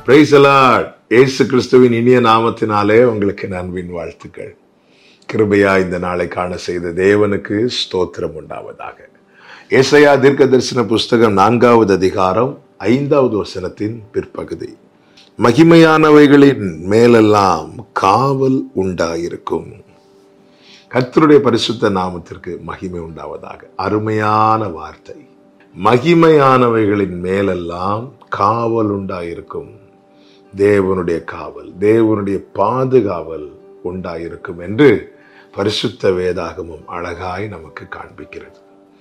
price இயேசு கிறிஸ்துவின் இனிய நாமத்தினாலே உங்களுக்கு நண்பின் வாழ்த்துக்கள் கிருபையா இந்த நாளை காண செய்த தேவனுக்கு ஸ்தோத்திரம் உண்டாவதாக ஏசையா தீர்க்க தரிசன புஸ்தகம் நான்காவது அதிகாரம் ஐந்தாவது வசனத்தின் பிற்பகுதி மகிமையானவைகளின் மேலெல்லாம் காவல் உண்டாயிருக்கும் கர்த்தருடைய பரிசுத்த நாமத்திற்கு மகிமை உண்டாவதாக அருமையான வார்த்தை மகிமையானவைகளின் மேலெல்லாம் காவல் உண்டாயிருக்கும் தேவனுடைய காவல் தேவனுடைய பாதுகாவல் உண்டாயிருக்கும் என்று பரிசுத்த வேதாகமும் அழகாய் நமக்கு காண்பிக்கிறது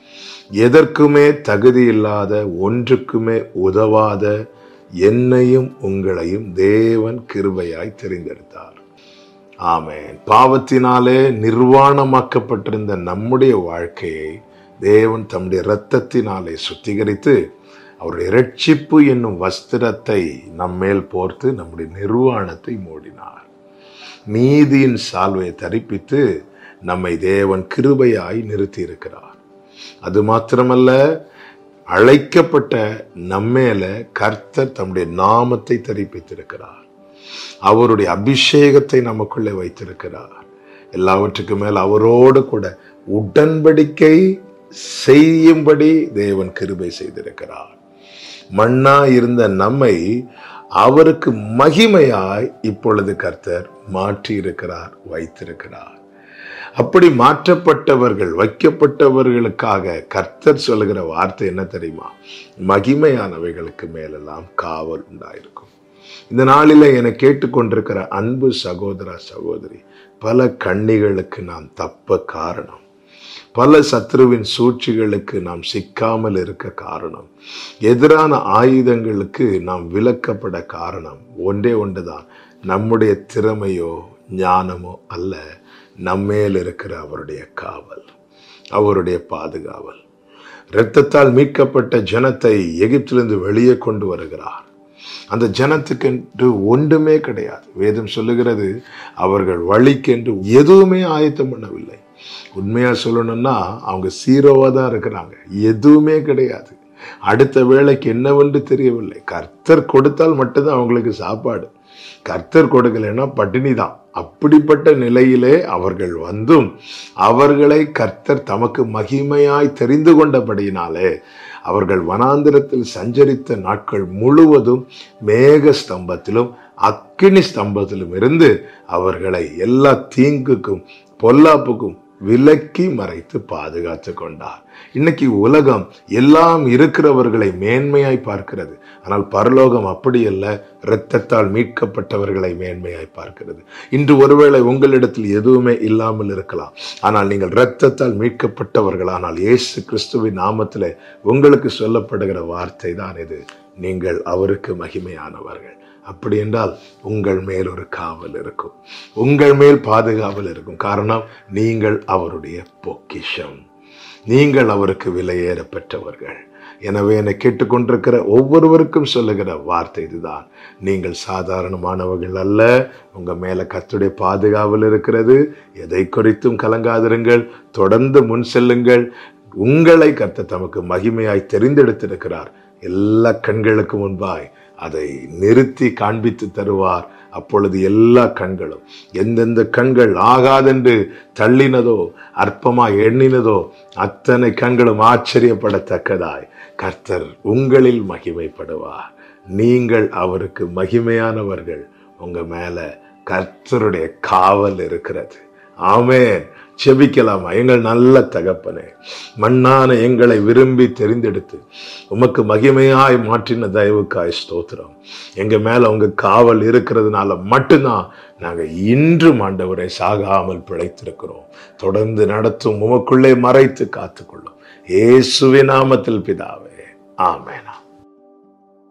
எதற்குமே தகுதி இல்லாத ஒன்றுக்குமே உதவாத என்னையும் உங்களையும் தேவன் கிருபையாய் தெரிந்தெடுத்தார் ஆமென் பாவத்தினாலே நிர்வாணமாக்கப்பட்டிருந்த நம்முடைய வாழ்க்கையை தேவன் தம்முடைய இரத்தத்தினாலே சுத்திகரித்து அவருடைய இரட்சிப்பு என்னும் வஸ்திரத்தை நம்மேல் போர்த்து நம்முடைய நிர்வாணத்தை மூடினார் நீதியின் சால்வையை தரிப்பித்து நம்மை தேவன் கிருபையாய் நிறுத்தி இருக்கிறார் அது மாத்திரமல்ல அழைக்கப்பட்ட நம்மேல கர்த்தர் தம்முடைய நாமத்தை தரிப்பித்திருக்கிறார் அவருடைய அபிஷேகத்தை நமக்குள்ளே வைத்திருக்கிறார் எல்லாவற்றுக்கு மேல் அவரோடு கூட உடன்படிக்கை செய்யும்படி தேவன் கிருபை செய்திருக்கிறார் மண்ணா இருந்த நம்மை அவருக்கு மகிமையாய் இப்பொழுது கர்த்தர் மாற்றி இருக்கிறார் வைத்திருக்கிறார் அப்படி மாற்றப்பட்டவர்கள் வைக்கப்பட்டவர்களுக்காக கர்த்தர் சொல்லுகிற வார்த்தை என்ன தெரியுமா மகிமையானவைகளுக்கு மேலெல்லாம் காவல் உண்டாயிருக்கும் இந்த நாளில என கேட்டுக்கொண்டிருக்கிற அன்பு சகோதர சகோதரி பல கண்ணிகளுக்கு நாம் தப்ப காரணம் பல சத்ருவின் சூழ்ச்சிகளுக்கு நாம் சிக்காமல் இருக்க காரணம் எதிரான ஆயுதங்களுக்கு நாம் விலக்கப்பட காரணம் ஒன்றே ஒன்றுதான் நம்முடைய திறமையோ ஞானமோ அல்ல நம்மேல் இருக்கிற அவருடைய காவல் அவருடைய பாதுகாவல் இரத்தத்தால் மீட்கப்பட்ட ஜனத்தை எகிப்திலிருந்து வெளியே கொண்டு வருகிறார் அந்த ஜனத்துக்கென்று ஒன்றுமே கிடையாது வேதம் சொல்லுகிறது அவர்கள் வழிக்கென்று எதுவுமே ஆயத்தம் பண்ணவில்லை உண்மையா சொல்லணும்னா அவங்க சீரோவா தான் இருக்கிறாங்க எதுவுமே கிடையாது அடுத்த வேலைக்கு என்னவென்று தெரியவில்லை கர்த்தர் கொடுத்தால் மட்டும்தான் அவங்களுக்கு சாப்பாடு கர்த்தர் கொடுக்கலைன்னா பட்டினி தான் அப்படிப்பட்ட நிலையிலே அவர்கள் வந்தும் அவர்களை கர்த்தர் தமக்கு மகிமையாய் தெரிந்து கொண்டபடியினாலே அவர்கள் வனாந்திரத்தில் சஞ்சரித்த நாட்கள் முழுவதும் மேக ஸ்தம்பத்திலும் அக்கினி ஸ்தம்பத்திலும் இருந்து அவர்களை எல்லா தீங்குக்கும் பொல்லாப்புக்கும் விலக்கி மறைத்து பாதுகாத்து கொண்டார் இன்னைக்கு உலகம் எல்லாம் இருக்கிறவர்களை மேன்மையாய் பார்க்கிறது ஆனால் பரலோகம் அப்படி அல்ல இரத்தத்தால் மீட்கப்பட்டவர்களை மேன்மையாய் பார்க்கிறது இன்று ஒருவேளை உங்களிடத்தில் எதுவுமே இல்லாமல் இருக்கலாம் ஆனால் நீங்கள் இரத்தத்தால் மீட்கப்பட்டவர்கள் ஆனால் இயேசு கிறிஸ்துவின் நாமத்தில் உங்களுக்கு சொல்லப்படுகிற வார்த்தை தான் இது நீங்கள் அவருக்கு மகிமையானவர்கள் அப்படி என்றால் உங்கள் மேல் ஒரு காவல் இருக்கும் உங்கள் மேல் பாதுகாவல் இருக்கும் காரணம் நீங்கள் அவருடைய பொக்கிஷம் நீங்கள் அவருக்கு விலையேற பெற்றவர்கள் எனவே என்னை கேட்டுக்கொண்டிருக்கிற ஒவ்வொருவருக்கும் சொல்லுகிற வார்த்தை இதுதான் நீங்கள் சாதாரணமானவர்கள் அல்ல உங்க மேல கத்துடைய பாதுகாவல் இருக்கிறது எதை குறித்தும் கலங்காதிருங்கள் தொடர்ந்து முன் செல்லுங்கள் உங்களை கத்த தமக்கு மகிமையாய் தெரிந்தெடுத்திருக்கிறார் எல்லா கண்களுக்கு முன்பாய் அதை நிறுத்தி காண்பித்து தருவார் அப்பொழுது எல்லா கண்களும் எந்தெந்த கண்கள் ஆகாதென்று தள்ளினதோ அற்பமா எண்ணினதோ அத்தனை கண்களும் ஆச்சரியப்படத்தக்கதாய் கர்த்தர் உங்களில் மகிமைப்படுவார் நீங்கள் அவருக்கு மகிமையானவர்கள் உங்க மேல கர்த்தருடைய காவல் இருக்கிறது ஆமேன் செபிக்கலாமா எங்கள் நல்ல தகப்பனே மண்ணான எங்களை விரும்பி தெரிந்தெடுத்து உமக்கு மகிமையாய் மாற்றின தயவுக்காய் ஸ்தோத்திரம் எங்க மேல உங்க காவல் இருக்கிறதுனால மட்டும்தான் நாங்க இன்று ஆண்டவரை சாகாமல் பிழைத்திருக்கிறோம் தொடர்ந்து நடத்தும் உமக்குள்ளே மறைத்து காத்துக்கொள்ளும் இயேசுவின் நாமத்தில் பிதாவே ஆமேனா